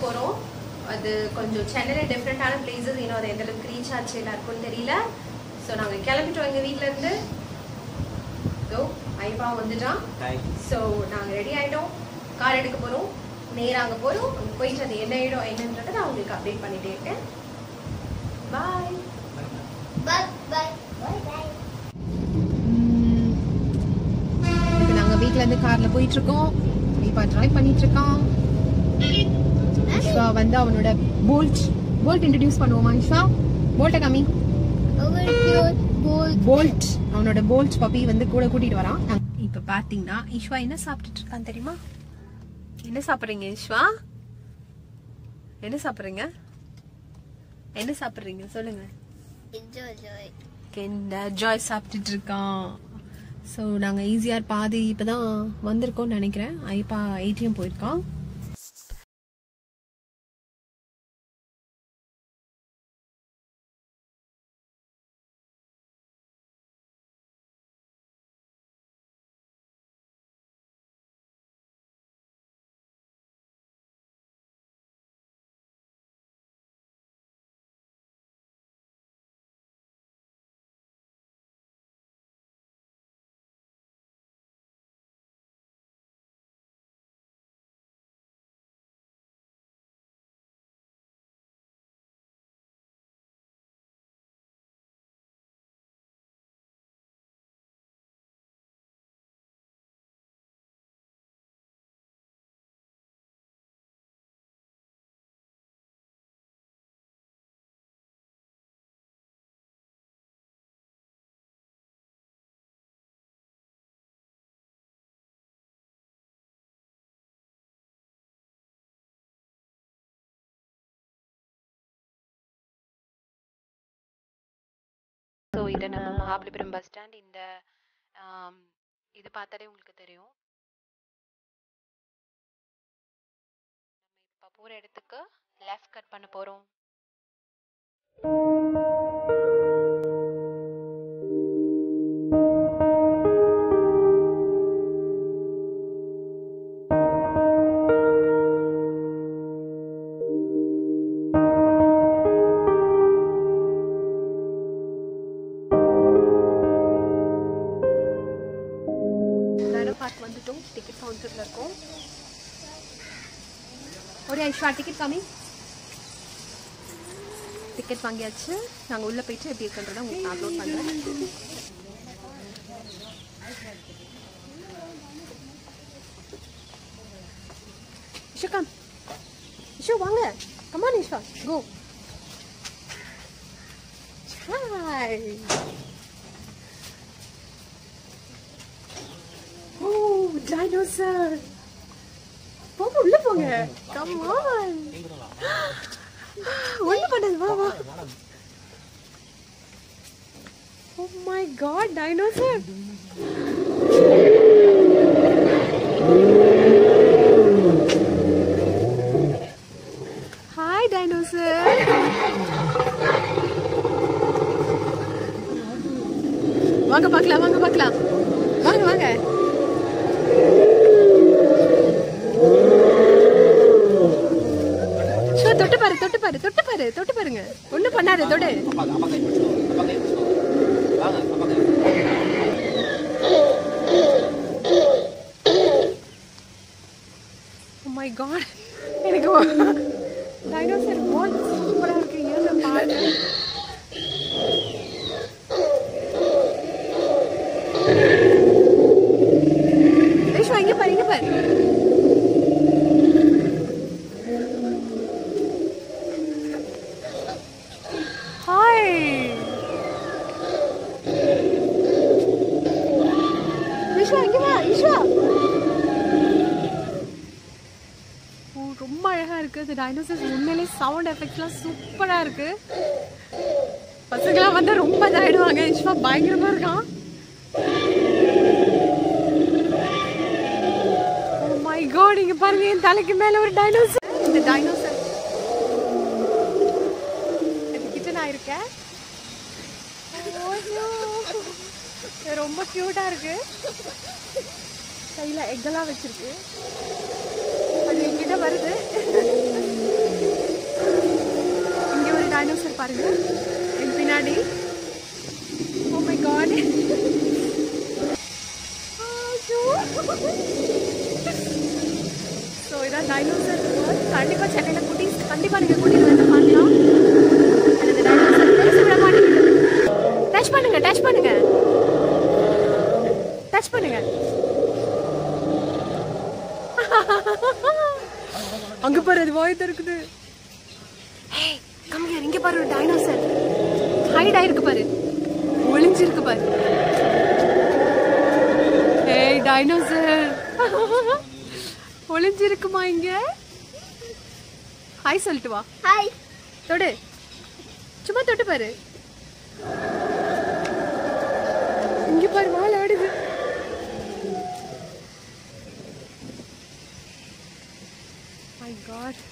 போகிறோம் அது கொஞ்சம் சென்னையில் டிஃப்ரெண்ட்டான பிளேசஸ் இன்னும் அது எந்த அளவுக்கு ரீச் ஆச்சு எல்லாருக்கும் தெரியல ஸோ நாங்கள் கிளம்பிட்டோம் எங்கள் வீட்டிலேருந்து ஸோ ஐப்பா வந்துட்டான் ஸோ நாங்கள் ரெடி ஆகிட்டோம் கார் எடுக்க போகிறோம் நேராக அங்கே போகிறோம் அங்கே போயிட்டு அது என்ன இடம் என்னன்றதை நான் உங்களுக்கு அப்டேட் பண்ணிகிட்டே இருக்கேன் பாய் Bye bye. Bye bye. இப்போ நாங்கள் வீட்டிலேருந்து காரில் போயிட்டுருக்கோம் இப்போ ட்ரைவ் பண்ணிகிட்ருக்கான் விஸ்வா வந்து அவனோட போல்ட் போல்ட் இன்ட்ரடியூஸ் பண்ணுவோமா விஸ்வா போல்ட்டை காமி Over here, gold. போல்ட் அவனோட போல்ட் பப்பி வந்து கூட கூட்டிட்டு வரான் இப்ப பாத்தீங்கன்னா ஈஸ்வா என்ன சாப்பிட்டுட்டு இருக்கான் தெரியுமா என்ன சாப்பிடுறீங்க ஈஸ்வா என்ன சாப்பிடுறீங்க என்ன சாப்பிடுறீங்க சொல்லுங்க Enjoy, enjoy. கிண்டர் ஜாய் சாப்பிட்டுட்டு இருக்கான் ஸோ நாங்கள் ஈஸியாக பாதி இப்போ தான் வந்திருக்கோம்னு நினைக்கிறேன் ஐப்பா ஏடிஎம் போயிருக்கான் ஸோ இதை நம்ம மகாபலிபுரம் பஸ் ஸ்டாண்ட் இந்த ஆம், இது பார்த்தாலே உங்களுக்கு தெரியும் நம்ம இப்போ போகிற இடத்துக்கு லெஃப்ட் கட் பண்ண போகிறோம் நேரம் பார்த்து வந்துட்டோம் டிக்கெட் கவுண்டரில் இருக்கோம் ஒரு ஐஸ்வா டிக்கெட் காமி டிக்கெட் வாங்கியாச்சு நாங்கள் உள்ளே போயிட்டு எப்படி இருக்குன்றதை உங்களுக்கு நான் அப்லோட் பண்ணுறேன் இஷு கம் இஷு வாங்க கமான் இஷ்வா கோ ஹாய் ஓ டைனோசர் போங்க உள்ள போங்க கம் ஆன் ஒண்ணு பண்ணது வா வா oh my god dinosaur hi dinosaur வாங்க பார்க்கலாம் வாங்க பார்க்கலாம் வாங்க வாங்க ஷோ தொட்டு பாரு தொட்டு பாரு தொட்டு பாரு தொட்டு பாருங்க ஒண்ணும் பண்ணாரு தொடு மை காட் எனக்கு டைனோசர் பால் சூப்பரா இருக்கு ஏன் பாரு விஷ்வா இங்க பாரு இங்க பாரு ஹாய் விஷ்வா இங்க வா விஷ்வா ஓ ரொம்ப அழகா இருக்கு இந்த டைனோசர்ஸ் உண்மையிலே சவுண்ட் எஃபெக்ட்ஸ்லாம் சூப்பரா இருக்கு பசங்களாம் வந்தா ரொம்ப இதாயிடுவாங்க விஷ்வா பயங்கரமா இருக்கான் ஓ மை காட் இங்க பாருங்க என் தலைக்கு மேல ஒரு டைனோசர் இந்த டைனோசர் கிட்ட நான் இருக்கேன் ஐயோ. இது ரொம்ப கியூட்டா இருக்கு கையில எக்கெல்லாம் வச்சிருக்கு அது என்கிட்ட வருது பாருங்க என் பின்னாடி ஓ மை காட் ஸோ இதான் டைனோசர் கண்டிப்பாக சென்னையில் குட்டீஸ் கண்டிப்பாக நீங்கள் கூட்டிகிட்டு வந்து பார்க்கலாம் And இந்த டைனோசர் பெருசு விட மாட்டேங்குது டச் பண்ணுங்க டச் பண்ணுங்க டச் பண்ணுங்க அங்க பாரு அது வாய் திறக்குது ஹேய் கம் ஹியர் இங்க பாரு ஒரு டைனோசர் ஹைட் ஆயிருக்கு பாரு ஒளிஞ்சிருக்கு பாரு ஏய் டைனோசர் ஒளிஞ்சிருக்குமா இங்க ஹாய் சொல்லிட்டு வா Hi. தொடு சும்மா தொட்டு பாரு இங்க பாரு வால் ஆடுது மை காட்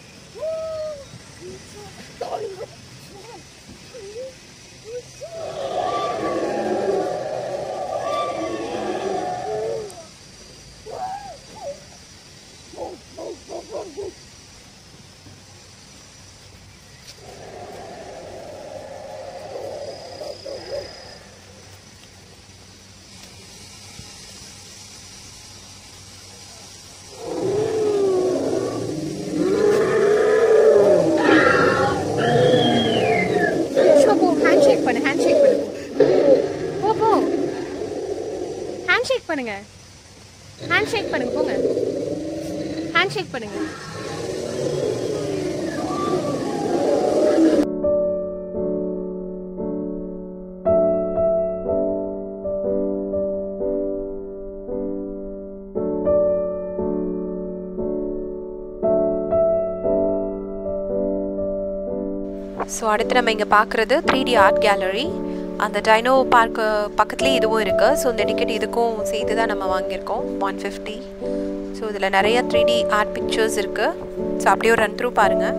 ஷோ போ ஹேண்ட் ஷேக் பண்ணு ஹேண்ட் ஷேக் பண்ணு போ போ ஹேண்ட் ஷேக் பண்ணுங்க ஹேண்ட் ஷேக் பண்ணுங்க போங்க ஹேண்ட் ஷேக் பண்ணுங்க ஸோ அடுத்து நம்ம இங்கே பார்க்குறது த்ரீ டி ஆர்ட் கேலரி அந்த டைனோ பார்க்கு பக்கத்துலேயே இதுவும் இருக்குது ஸோ இந்த டிக்கெட் இதுக்கும் சேர்த்து தான் நம்ம வாங்கியிருக்கோம் ஒன் ஃபிஃப்டி ஸோ இதில் நிறைய த்ரீ டி ஆர்ட் பிக்சர்ஸ் இருக்குது ஸோ அப்படியே ஒரு ரன் த்ரூ பாருங்கள்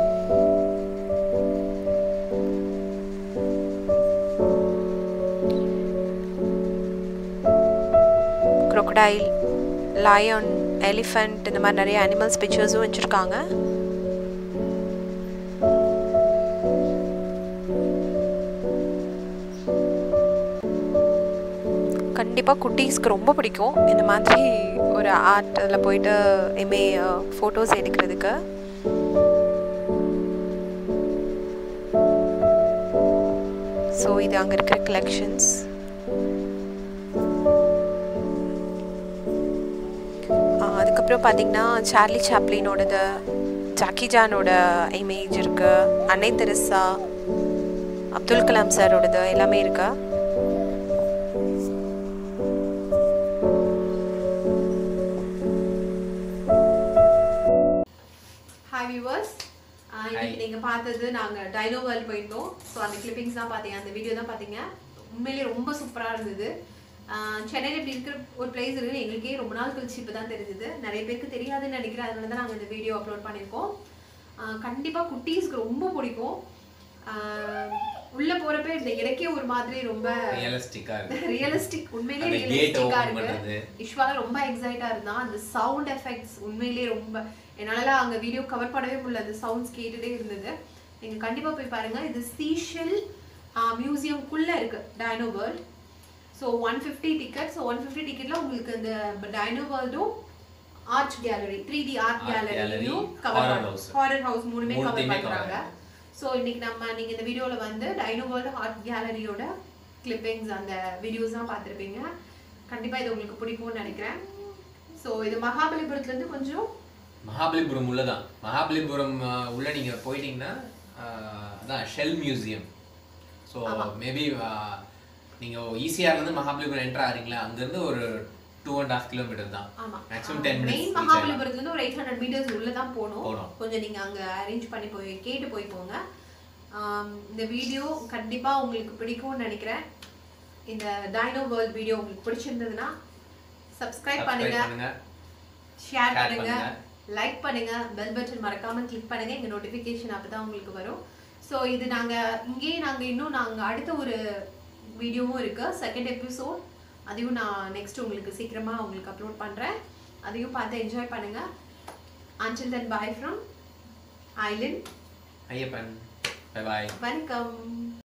crocodile லயன் எலிஃபண்ட் இந்த மாதிரி நிறைய அனிமல்ஸ் பிக்சர்ஸும் வச்சுருக்காங்க கண்டிப்பாக குட்டீஸ்க்கு ரொம்ப பிடிக்கும் இந்த மாதிரி ஒரு ஆர்ட் அதில் போயிட்டு இமே ஃபோட்டோஸ் எடுக்கிறதுக்கு ஸோ இது அங்கே இருக்கிற கலெக்ஷன்ஸ் அதுக்கப்புறம் பார்த்தீங்கன்னா சார்லி சாப்ளினோடது ஜாக்கி ஜானோட இமேஜ் இருக்கு அன்னை தெரசா அப்துல் கலாம் சாரோடது எல்லாமே இருக்கு ஹாய் வியூவர்ஸ் இன்னைக்கு நீங்க பார்த்தது நாங்க டைனோ வேர்ல்ட் போயிருந்தோம் ஸோ அந்த கிளிப்பிங்ஸ் தான் பார்த்தீங்க அந்த வீடியோ தான் பார்த்தீங்க உண்மையிலேயே ரொம்ப சூப்பரா இருந்தது ஆஹ் சென்னையில இப்படி இருக்கிற ஒரு பிளேஸ் இருக்குன்னு எங்களுக்கே ரொம்ப நாள் கழிச்சு இப்போ தான் தெரிஞ்சது நிறைய பேருக்கு தெரியாதுன்னு நினைக்கிறேன் அதனால தான் நாங்கள் இந்த வீடியோ அப்லோட் பண்ணியிருக்கோம் ஆஹ் கண்டிப்பா குட்டீஸ்க்கு ரொம்ப பிடிக்கும் ஆஹ் உள்ள போறப்ப இந்த எனக்கே ஒரு மாதிரி ரொம்ப ரியலிஸ்டிக்கா இருக்கு ரியலிஸ்டிக் உண்மையிலேயே அந்த gate ரியலிஸ்டிக்கா open இருக்கு பண்றது. இஷ்வால ரொம்ப எக்ஸைட்டா இருந்தான் அந்த சவுண்ட் எஃபெக்ட்ஸ் உண்மையிலேயே ரொம்ப என்னால அங்க வீடியோ கவர் பண்ணவே முடியல அந்த சவுண்ட்ஸ் கேட்டுட்டே இருந்தது நீங்க கண்டிப்பா போய் பாருங்க இது சீஷல் மியூசியம்குள்ள இருக்கு dino world so one fifty ticket so one fifty டிக்கெட்ல உங்களுக்கு இந்த டைனோ வேர்ல்டும் art gallery three D art Art gallery, கேலரியும் horror cover house. Horror house மூணுமே கவர் மூணுத்தையுமே cover பண்றாங்க ஸோ இன்னைக்கு நம்ம நீங்க இந்த வீடியோல வந்து டைனோ வேர்ல்டு ஆர்ட் கேலரியோட கிளிப்பிங்ஸ் அந்த வீடியோஸ் தான் பார்த்துருப்பீங்க கண்டிப்பா இது உங்களுக்கு பிடிக்கும்னு நினைக்கிறேன் ஸோ இது மகாபலிபுரத்துல இருந்து கொஞ்சம் மகாபலிபுரம் உள்ளதான் மகாபலிபுரம் அஹ், உள்ள நீங்க போயிட்டீங்கன்னா அஹ், அதான் ஷெல் மியூசியம் ஸோ மேபி நீங்க ஈசிஆர்ல இருந்து மகாபலிபுரம் என்டர் ஆறீங்களா அங்கிருந்து ஒரு டூ அண்ட் ஹாஃப் கிலோமீட்டர் தான் ஆமா மேக்ஸிமம் டென் மெயின் மினிட்ஸ் மகாபலிபுரத்துல இருந்து ஒரு எயிட் ஹண்ட்ரட் மீட்டர்ஸ் உள்ள தான் போகணும் போகணும். கொஞ்சம் நீங்க அங்க அரேஞ்ச் பண்ணி போய் கேட்டு போய் போங்க ஆம், இந்த வீடியோ கண்டிப்பா உங்களுக்கு பிடிக்கும்னு நினைக்கிறேன் இந்த டைனோ வேர்ல்ட் வீடியோ உங்களுக்கு பிடிச்சிருந்ததுன்னா சப்ஸ்கிரைப் பண்ணுங்க பண்ணுங்க ஷேர் Share பண்ணுங்க பண்ணுங்க. லைக் பண்ணுங்க பெல் பட்டன் மறக்காம கிளிக் பண்ணுங்க எங்க நோட்டிபிகேஷன் அப்பதான் உங்களுக்கு வரும் ஸோ இது நாங்க இங்கேயே நாங்க இன்னும் நாங்க அடுத்த ஒரு வீடியோவும் இருக்கு செகண்ட் எபிசோட் அதையும் நான் நெக்ஸ்ட் உங்களுக்கு சீக்கிரமா உங்களுக்கு அப்லோட் பண்றேன் அதையும் பார்த்து என்ஜாய் பண்ணுங்க until then bye from island Ayyappan bye bye வணக்கம்